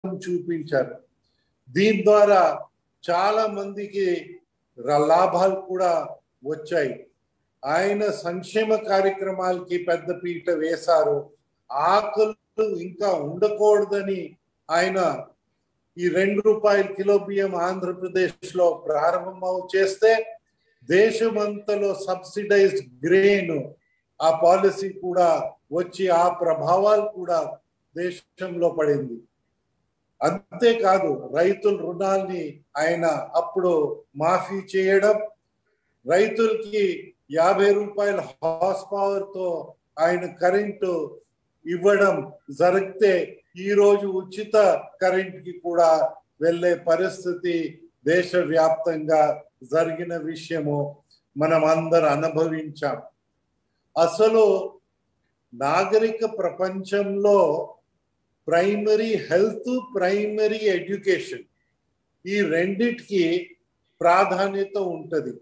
చూపించారు దీని ద్వారా చాలా మందికి ర- లాభాలు కూడా వచ్చాయి ఆయన సంక్షేమ కార్యక్రమాలకి పెద్ద పీట వేశారు ఆకలు ఇంకా ఉండకూడదని ఆయన ఈ రెండు రూపాయల కిలో బియ్యం ఆంధ్రప్రదేశ్ లో ప్రారంభం చేస్తే దేశమంతలో సబ్సిడైజ్డ్ గ్రెయిన్ ఆ పాలసీ కూడా వచ్చి ఆ ప్రభావాలు కూడా దేశంలో పడింది అంతేకాదు రైతుల రుణాల్ని ఆయన అప్పుడు మాఫీ చేయడం రైతులకి యాభై రూపాయల హార్స్ పవర్ తో ఆయన కరెంటు ఇవ్వడం జరిగితే ఈ రోజు ఉచిత కరెంట్ కి కూడా వెళ్ళే పరిస్థితి దేశవ్యాప్తంగా జరిగిన విషయము మనం అందరు అనుభవించాం అసలు నాగరిక ప్రపంచంలో ప్రైమరీ హెల్త్ ప్రైమరీ ఎడ్యుకేషన్ ఈ రెండిటికి ప్రాధాన్యత ఉంటుంది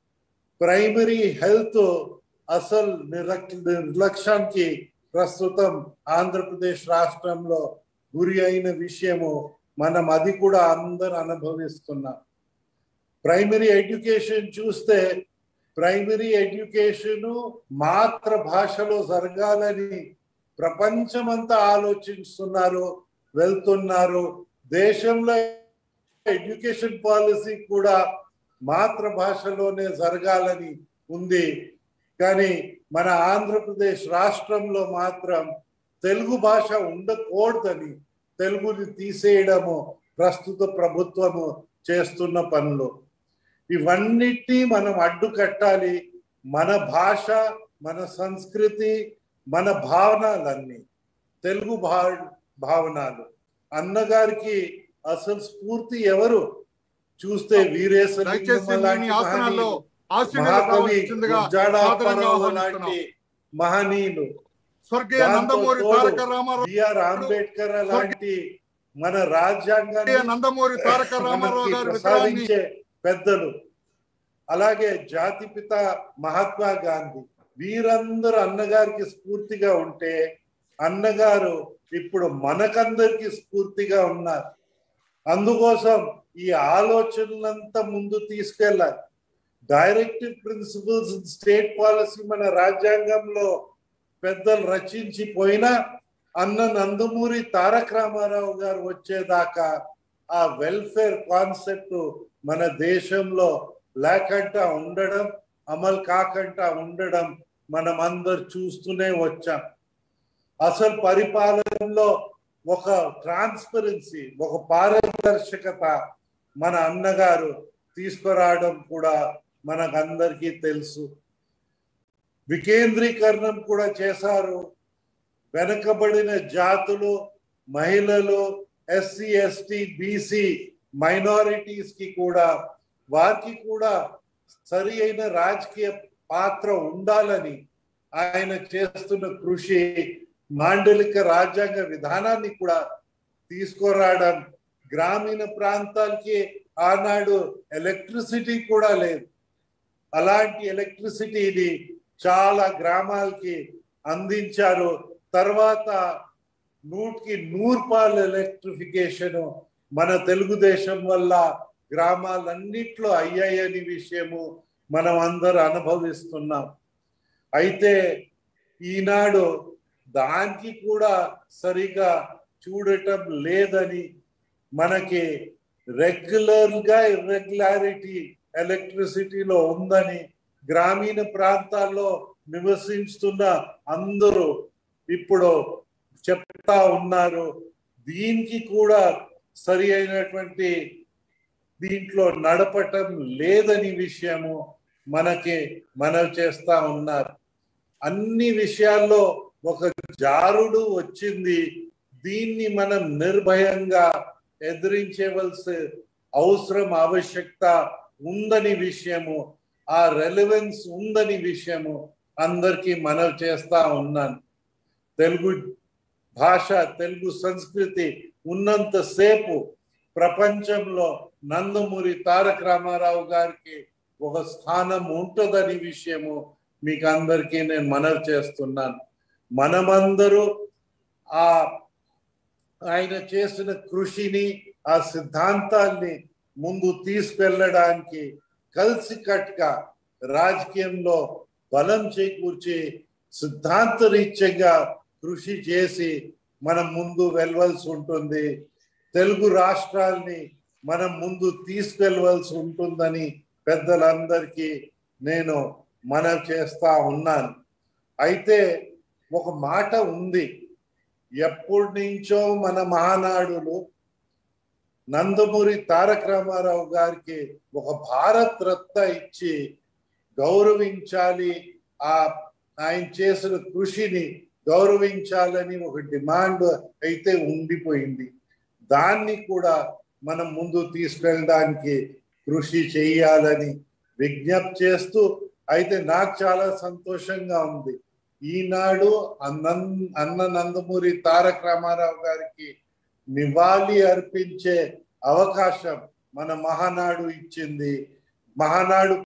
ప్రైమరీ హెల్త్ అసలు నిరక్ నిర్లక్ష్యానికి ప్రస్తుతం ఆంధ్రప్రదేశ్ రాష్ట్రంలో గురి అయిన విషయము మనం అది కూడా అందరు అనుభవిస్తున్నాం ప్రైమరీ ఎడ్యుకేషన్ చూస్తే ప్రైమరీ ఎడ్యుకేషన్ మాతృభాషలో జరగాలని ప్రపంచమంతా ఆలోచిస్తున్నారు వెళ్తున్నారు దేశంలో ఎడ్యుకేషన్ పాలసీ కూడా మాతృభాషలోనే జరగాలని ఉంది కానీ మన ఆంధ్రప్రదేశ్ రాష్ట్రంలో మాత్రం తెలుగు భాష ఉండకూడదని తెలుగుని తీసేయడము ప్రస్తుత ప్రభుత్వము చేస్తున్న పనులు ఇవన్నిటినీ మనం అడ్డుకట్టాలి మన భాష మన సంస్కృతి మన భావనలన్నీ తెలుగు భా భావనలు అన్నగారికి అసలు స్ఫూర్తి ఎవరు చూస్తే దయచేసి మీ మీ ఆసనాల్లో ఆశీర్వాదం మహాకవి కావాల్సిందిగా గురజాడ సాదరంగా అప్పారావు ఆహ్వానిస్తున్నాం. లాంటి మహనీయులు స్వర్గీయ దాంతో నందమూరి తోడు తారక రామారావు బిఆర్ అంబేద్కర్ లాంటి మన స్వర్గీయ రాజ్యాంగాన్ని నందమూరి తారక రామారావు మనకి గారి విగ్రహాన్ని ప్రసాదించే పెద్దలు అలాగే జాతిపిత మహాత్మా గాంధీ వీరందరూ అన్నగారికి స్ఫూర్తిగా ఉంటే అన్నగారు ఇప్పుడు మనకందరికి స్ఫూర్తిగా ఉన్నారు అందుకోసం ఈ ఆలోచనలంతా ముందు తీసుకెళ్ళాలి డైరెక్టివ్ ప్రిన్సిపల్స్ స్టేట్ పాలసీ మన రాజ్యాంగంలో పెద్దలు రచించి పోయినా అన్న నందమూరి తారక రామారావు గారు వచ్చేదాకా ఆ వెల్ఫేర్ కాన్సెప్ట్ మన దేశంలో లేకుండా ఉండడం అమలు కాకుండా ఉండడం మనం అందరు చూస్తూనే వచ్చాం అసలు పరిపాలనలో ఒక ట్రాన్స్పరెన్సీ ఒక పారదర్శకత మన అన్నగారు తీసుకురావడం కూడా మనకందరికీ తెలుసు వికేంద్రీకరణం కూడా చేశారు వెనకబడిన జాతులు మహిళలు ఎస్సీ ఎస్టీ బీసీ మైనారిటీస్ కి కూడా వారికి కూడా సరి అయిన రాజకీయ పాత్ర ఉండాలని ఆయన చేస్తున్న కృషి మాండలిక రాజ్యాంగ విధానాన్ని కూడా తీసుకురావడం గ్రామీణ ప్రాంతాలకి ఆనాడు ఎలక్ట్రిసిటీ కూడా లేదు అలాంటి ఎలక్ట్రిసిటీని చాలా గ్రామాలకి అందించారు తర్వాత నూటికి నూరు పాలు ఎలక్ట్రిఫికేషన్ మన తెలుగుదేశం వల్ల గ్రామాలన్నిట్లో అయ్యాయని విషయము మనం అందరు అనుభవిస్తున్నాం అయితే ఈనాడు దానికి కూడా సరిగా చూడటం లేదని మనకి రెగ్యులర్ గా ఇర్రెగ్యులారిటీ ఎలక్ట్రిసిటీలో ఉందని గ్రామీణ ప్రాంతాల్లో నివసిస్తున్న అందరూ ఇప్పుడు చెప్తా ఉన్నారు దీనికి కూడా సరి అయినటువంటి దీంట్లో నడపటం లేదని విషయము మనకి మనవి చేస్తా ఉన్నారు అన్ని విషయాల్లో ఒక జారుడు వచ్చింది దీన్ని మనం నిర్భయంగా ఎదిరించవలసి అవసరం ఆవశ్యకత ఉందని విషయము ఆ రెలవెన్స్ ఉందని విషయము అందరికీ మనవి చేస్తా ఉన్నాను తెలుగు భాష తెలుగు సంస్కృతి ఉన్నంతసేపు ప్రపంచంలో నందమూరి తారక రామారావు గారికి ఒక స్థానం ఉంటుందని విషయము మీకు అందరికీ నేను మనవి చేస్తున్నాను మనమందరూ ఆ ఆయన చేసిన కృషిని ఆ సిద్ధాంతాల్ని ముందు తీసుకెళ్ళడానికి కలిసికట్టుగా రాజకీయంలో బలం చేకూర్చి సిద్ధాంతరీత్యంగా కృషి చేసి మనం ముందు వెళ్ళవలసి ఉంటుంది తెలుగు రాష్ట్రాల్ని మనం ముందు తీసుకెళ్ళవలసి ఉంటుందని పెద్దలందరికీ నేను మనం చేస్తా ఉన్నాను అయితే ఒక మాట ఉంది ఎప్పటి నుంచో మన మహానాడులు నందమూరి తారక రామారావు గారికి ఒక భారత్ రత్న ఇచ్చి గౌరవించాలి ఆ ఆయన చేసిన కృషిని గౌరవించాలని ఒక డిమాండ్ అయితే ఉండిపోయింది దాన్ని కూడా మనం ముందు తీసుకెళ్ళడానికి కృషి చేయాలని విజ్ఞప్తి చేస్తూ అయితే నాకు చాలా సంతోషంగా ఉంది ఈనాడు అన్న అన్న నందమూరి తారక రామారావు గారికి నివాళి అర్పించే అవకాశం మన మహానాడు ఇచ్చింది మహానాడు